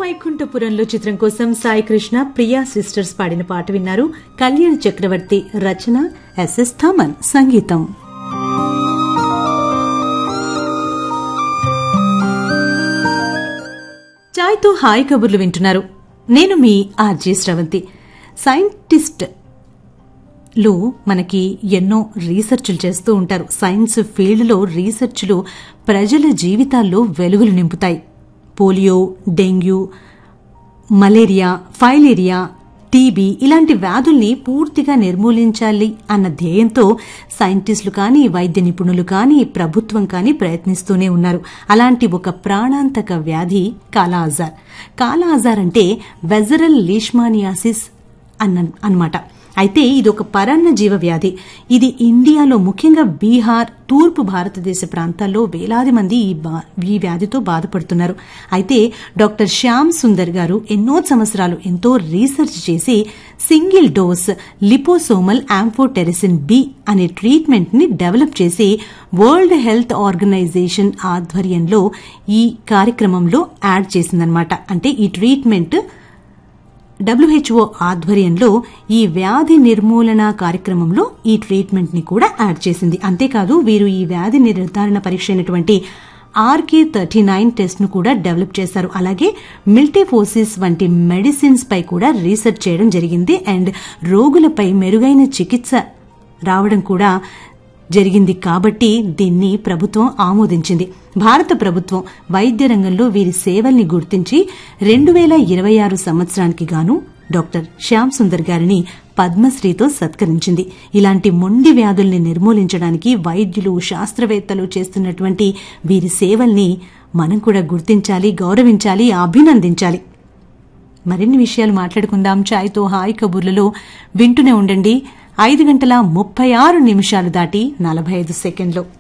వైకుంఠపురంలో చిత్రం కోసం సాయి కృష్ణ ప్రియా సిస్టర్స్ పాడిన పాట విన్నారు కళ్యాణ్ చక్రవర్తి రచన ఎస్ఎస్ థమన్ సంగీతం చాయ్తో హాయ్ కబుర్లు వింటున్నారు నేను మీ ఆర్జే శ్రవంతి సైంటిస్ట్ లో మనకి ఎన్నో రీసెర్చ్లు చేస్తూ ఉంటారు సైన్స్ ఫీల్డ్లో రీసెర్చ్లు ప్రజల జీవితాల్లో వెలుగులు నింపుతాయి polio dengue malaria filaria TB ఇలాంటి వ్యాధుల్ని పూర్తిగా నిర్మూలించాలి అన్న ధ్యేయంతో సైంటిస్టులు కానీ వైద్య నిపుణులు కానీ ప్రభుత్వం కానీ ప్రయత్నిస్తూనే ఉన్నారు అలాంటి ఒక ప్రాణాంతక వ్యాధి కాలా ఆజార్ కాలా ఆజార్ అంటే వెజరల్ లీష్మానియాసిస్ అన్న అన్నమాట అయితే ఇది ఒక పరాన్న జీవ వ్యాధి ఇది ఇండియాలో ముఖ్యంగా బీహార్ తూర్పు భారతదేశ ప్రాంతాల్లో వేలాది మంది ఈ బా- ఈ వ్యాధితో బాధపడుతున్నారు అయితే డాక్టర్ శ్యామ్ సుందర్ గారు ఎన్నో సంవత్సరాలు ఎంతో రీసెర్చ్ చేసి single dose liposomal amphotericin B అనే ట్రీట్మెంట్ ని డెవలప్ చేసి వరల్డ్ హెల్త్ ఆర్గనైజేషన్ ఆధ్వర్యంలో ఈ కార్యక్రమంలో యాడ్ చేసిందనమాట అంటే ఈ ట్రీట్మెంట్ డబ్ల్యూహెచ్ఓ ఆధ్వర్యంలో ఈ వ్యాధి నిర్మూలన కార్యక్రమంలో ఈ ట్రీట్మెంట్ ని కూడా యాడ్ చేసింది అంతేకాదు వీరు ఈ వ్యాధి నిర్ధారణ పరీక్ష అయినటువంటి ఆర్కే థర్టీ నైన్ టెస్ట్ ను కూడా డెవలప్ చేశారు అలాగే మిల్టీఫోసిస్ వంటి మెడిసిన్స్ పై కూడా రీసెర్చ్ చేయడం జరిగింది అండ్ రోగులపై మెరుగైన చికిత్స రావడం కూడా జరిగింది కాబట్టి దీన్ని ప్రభుత్వం ఆమోదించింది భారత ప్రభుత్వం వైద్య రంగంలో వీరి సేవల్ని గుర్తించి రెండు వేల ఇరవై ఆరు సంవత్సరానికి గాను డాక్టర్ శ్యామ్ సుందర్ గారిని పద్మశ్రీతో సత్కరించింది ఇలాంటి మొండి వ్యాధుల్ని నిర్మూలించడానికి వైద్యులు శాస్త్రవేత్తలు చేస్తున్నటువంటి వీరి సేవల్ని మనం కూడా గుర్తించాలి గౌరవించాలి అభినందించాలి మరిన్ని విషయాలు మాట్లాడుకుందాం చాయ్తో హాయ్ కబుర్లలో వింటూనే ఉండండి ఐదు గంటల ముప్పై ఆరు నిమిషాలు దాటి నలభై ఐదు సెకండ్లు